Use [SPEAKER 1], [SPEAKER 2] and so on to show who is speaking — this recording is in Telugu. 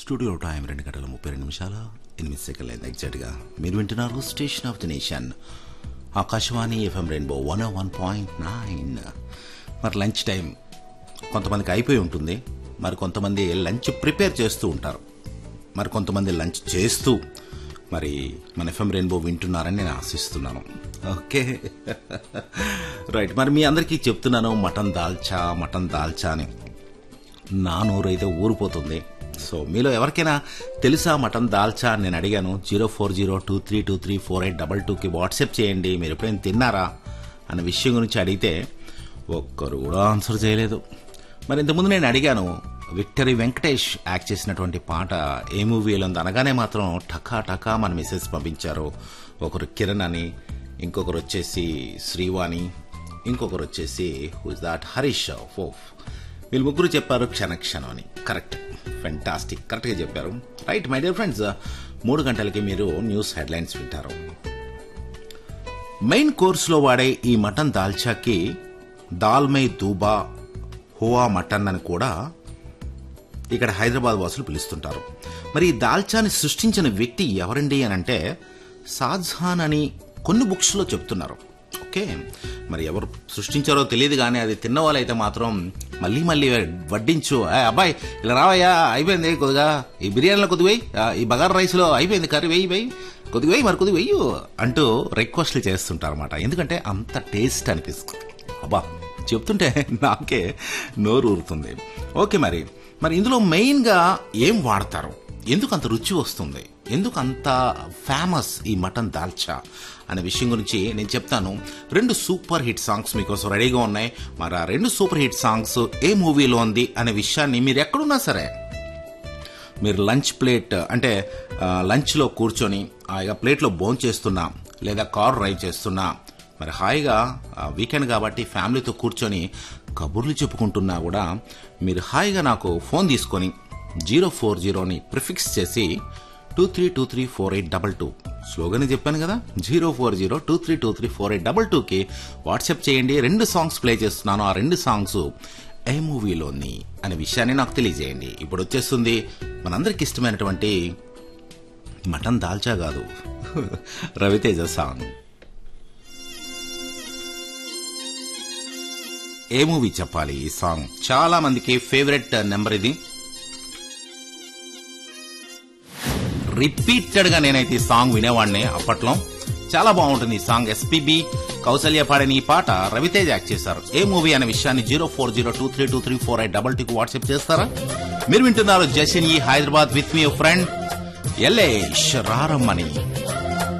[SPEAKER 1] స్టూడియో టైం రెండు గంటల ముప్పై రెండు నిమిషాల ఎనిమిది సెకండ్లు అయింది ఎగ్జాక్ట్గా మీరు వింటున్నారు station of the nation Akashvani FM rainbow one one point nine మరి లంచ్ టైం కొంతమందికి అయిపోయి ఉంటుంది మరి కొంతమంది లంచ్ ప్రిపేర్ చేస్తూ ఉంటారు మరి కొంతమంది లంచ్ చేస్తూ మరి మన ఎఫ్ఎం రెయిన్బో వింటున్నారని నేను ఆశిస్తున్నాను ఓకే రైట్ మరి మీ అందరికీ చెప్తున్నాను మటన్ దాల్చా మటన్ దాల్చా అని నా నోరైతే ఊరిపోతుంది సో మీలో ఎవరికైనా తెలుసా మటన్ దాల్చా అని నేను అడిగాను zero four zero two three two three four eight double టూకి వాట్సాప్ చేయండి మీరు ఎప్పుడైనా తిన్నారా అన్న విషయం గురించి అడిగితే ఒక్కరు కూడా ఆన్సర్ చేయలేదు మరి ఇంతకుముందు నేను అడిగాను విక్టరీ వెంకటేష్ యాక్ట్ చేసినటువంటి పాట ఏ మూవీలో ఉంది అనగానే మాత్రం టకా టకా మన మెసేజ్ పంపించారు ఒకరు కిరణ్ అని ఇంకొకరు వచ్చేసి శ్రీవాణి ఇంకొకరు వచ్చేసి హూజ్ దాట్ హరీష్ ఫోఫ్ వీళ్ళు ముగ్గురు చెప్పారు క్షణక్షణం అని కరెక్ట్ ఫెంటాస్టిక్ కరెక్ట్గా చెప్పారు రైట్ మై డియర్ ఫ్రెండ్స్ మూడు గంటలకి మీరు న్యూస్ హెడ్లైన్స్ వింటారు మెయిన్ కోర్సులో వాడే ఈ మటన్ దాల్చాకి దాల్మై దూబా హువా మటన్ అని కూడా ఇక్కడ హైదరాబాద్ వాసులు పిలుస్తుంటారు మరి ఈ దాల్చాని సృష్టించిన వ్యక్తి ఎవరండి అని అంటే షాజహాన్ అని కొన్ని బుక్స్లో చెప్తున్నారు ఓకే మరి ఎవరు సృష్టించారో తెలియదు కానీ అది తిన్న వాళ్ళైతే మాత్రం మళ్ళీ మళ్ళీ వడ్డించు "ఏ, అబ్బాయి ఇలా రావయ్యా అయిపోయింది కొద్దిగా ఈ బిర్యానీలో కొద్దిగా వెయ్యి ఆ, ఈ బగార్ రైస్లో అయిపోయింది కర్రీ వెయ్యి వెయ్యి కొద్దిగా వెయ్యి మరి కొద్దిగా వెయ్యి అంటూ రిక్వెస్ట్లు చేస్తుంటారు అనమాట ఎందుకంటే అంత టేస్ట్ అనిపిస్తుంది అబ్బా చెప్తుంటే నాకే నోరు ఊరుతుంది ఓకే మరి మరి ఇందులో మెయిన్గా ఏం వాడతారు ఎందుకు అంత రుచి వస్తుంది ఎందుకు అంత ఫేమస్ ఈ మటన్ దాల్చా అనే విషయం గురించి నేను చెప్తాను రెండు సూపర్ హిట్ సాంగ్స్ మీకోసం రెడీగా ఉన్నాయి మరి ఆ రెండు సూపర్ హిట్ సాంగ్స్ ఏ మూవీలో ఉంది అనే విషయాన్ని మీరు ఎక్కడున్నా సరే మీరు లంచ్ ప్లేట్ అంటే ఆ, లంచ్లో కూర్చొని హాయిగా ప్లేట్లో భోజనం చేస్తున్నా లేదా కార్ డ్రైవ్ చేస్తున్నా మరి హాయిగా ఆ, వీకెండ్ కాబట్టి ఫ్యామిలీతో కూర్చొని కబుర్లు చెప్పుకుంటున్నా కూడా మీరు హాయిగా నాకు ఫోన్ తీసుకొని జీరో ఫోర్ జీరోని ప్రిఫిక్స్ చేసి two three two three four eight double two slogan చెప్పాను కదా zero four zero two three two three four eight double టూకి వాట్సాప్ చేయండి రెండు సాంగ్స్ ప్లే చేస్తున్నాను ఆ రెండు సాంగ్స్ ఏ మూవీలోని అనే విషయాన్ని నాకు తెలియజేయండి ఇప్పుడు వచ్చేస్తుంది మనందరికి ఇష్టమైనటువంటి మటన్ దాల్చా కాదు రవితేజ సాంగ్ ఏ మూవీ చెప్పాలి ఈ సాంగ్ చాలా మందికి ఫేవరెట్ నెంబర్ ఇది రిపీటెడ్ గా నేనైతే ఈ సాంగ్ వినేవాడిని అప్పట్లో చాలా బాగుంటుంది ఈ సాంగ్ ఎస్పీబి కౌసల్య పాడిన ఈ పాట రవితేజ యాక్ట్ చేశారు ఏ మూవీ అనే విషయాన్ని zero four zero two three two three four eight double టూకి వాట్సాప్ చేస్తారా మీరు వింటున్నారు జసిన్ ఈ హైదరాబాద్ విత్ మీ ఫ్రెండ్ ఎల్లేష్ రారమ్మని